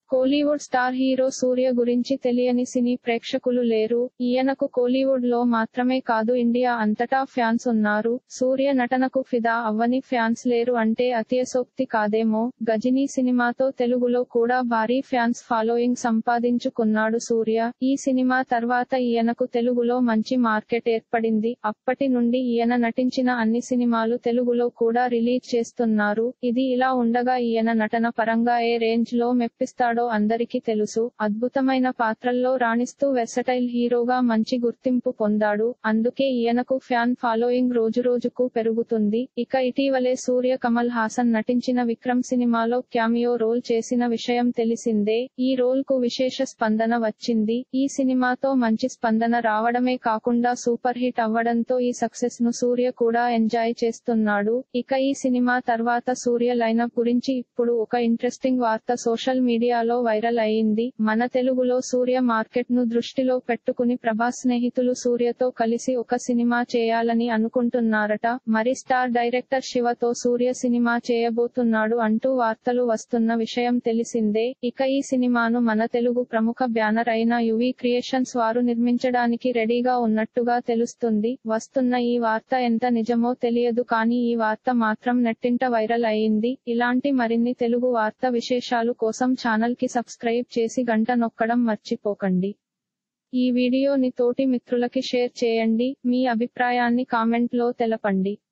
Kollywood star hero సూర్య గురించి తెలియని సినీ ప్రేక్షకులు లేరు ఈయనకు కోలీవుడ్ లో మాత్రమే కాదు ఇండియా అంతటా ఫ్యాన్స్ ఉన్నారు సూర్య నటనకు ఫిదా అవ్వని ఫ్యాన్స్ లేరు అంటే అతిశోక్తి కాదేమో గజినీ సినిమాతో తెలుగులో కూడా భారీ ఫ్యాన్స్ ఫాలోయింగ్ సంపాదించుకున్నాడు సూర్య ఈ సినిమా తర్వాత ఈయనకు తెలుగులో మంచి మార్కెట్ ఏర్పడింది అప్పటి నుండి ఈయన నటించిన అన్ని సినిమాలు తెలుగులో కూడా రిలీజ్ చేస్తున్నారు ఇది ఇలా ఉండగా ఈయన నటన పరంగా ఏ రేంజ్ లో మెప్పిస్తాడో అందరికీ తెలుసు అద్భుతమైన పాత్రల్లో రాణిస్తూ వెసటైల్ హీరోగా మంచి గుర్తింపు పొందాడు అందుకే ఈయనకు ఫ్యాన్ ఫాలోయింగ్ రోజురోజుకు పెరుగుతుంది ఇక ఇటీవలే సూర్య కమల్ హాసన్ నటించిన విక్రమ్ సినిమాలో క్యామియో రోల్ చేసిన విషయం తెలిసిందే ఈ రోల్ కు విశేష స్పందన వచ్చింది ఈ సినిమాతో మంచి స్పందన రావడమే కాకుండా సూపర్ హిట్ అవ్వడంతో ఈ సక్సెస్ ను సూర్య కూడా ఎంజాయ్ చేస్తున్నాడు ఇక ఈ సినిమా తర్వాత సూర్య లైనప్ గురించి ఇప్పుడు ఒక ఇంట్రెస్టింగ్ వార్త సోషల్ మీడియాలో వైరల్ అయింది మన తెలుగులో సూర్య మార్కెట్ ను దృష్టిలో పెట్టుకుని ప్రభాస్ స్నేహితులు సూర్యతో కలిసి ఒక సినిమా చేయాలని అనుకుంటున్నారట మరి స్టార్ డైరెక్టర్ శివతో సూర్య సినిమా చేయబోతున్నాడు అంటూ వార్తలు వస్తున్న విషయం తెలిసిందే ఇక ఈ సినిమాను మన తెలుగు ప్రముఖ బ్యానర్ అయిన యువి క్రియేషన్స్ వారు నిర్మించడానికి రెడీగా ఉన్నట్టుగా తెలుస్తుంది వస్తున్న ఈ వార్త ఎంత నిజమో తెలియదు కానీ ఈ వార్త మాత్రం నెట్టింట వైరల్ అయింది ఇలాంటి మరిన్ని తెలుగు వార్త విశేషాలు కోసం ఛానల్ కి సబ్స్క్రైబ్ చేసి గంట నొక్కడం మర్చిపోకండి ఈ వీడియోని తోటి మిత్రులకి షేర్ చేయండి మీ అభిప్రాయాన్ని కామెంట్ లో తెలపండి